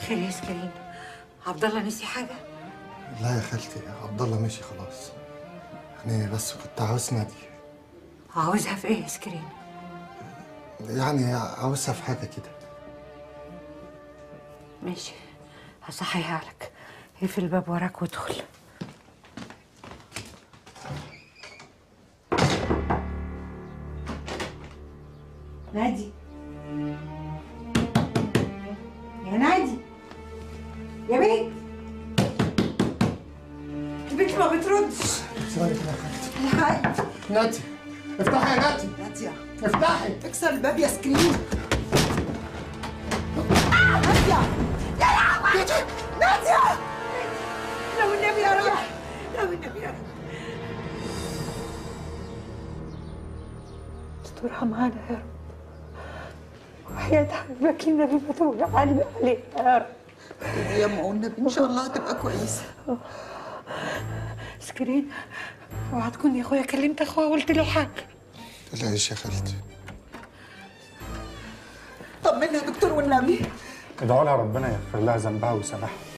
خير يا سكرين عبد الله نسي حاجه لا يا خالتي عبد الله مشي خلاص يعني بس كنت عاوز نادي عاوزها في ايه يا سكرين يعني عاوزها في حاجه كده ماشي هصحيها لك اقفل الباب وراك وادخل نادي يا نادي يا بنت البنت ما بتردش ثواني كده يا خالتي الحاج ناتي افتحي يا ناتي نادية افتحي اكسر الباب يا سكرين نادية يا لهوي نادية لو النبي يا رب لو النبي يا رب استرها معانا يا رب وحياة حبيبك النبي ما توجع قلبي عليها يا رب يا ام والنبي ان شاء الله هتبقى كويسة سكرين اوعى تكون يا اخويا كلمت اخويا وقلت له حاجه تلاقيش يا خالتي طمنا يا دكتور والنبي ادعوا لها ربنا يغفر لها ذنبها ويسامحها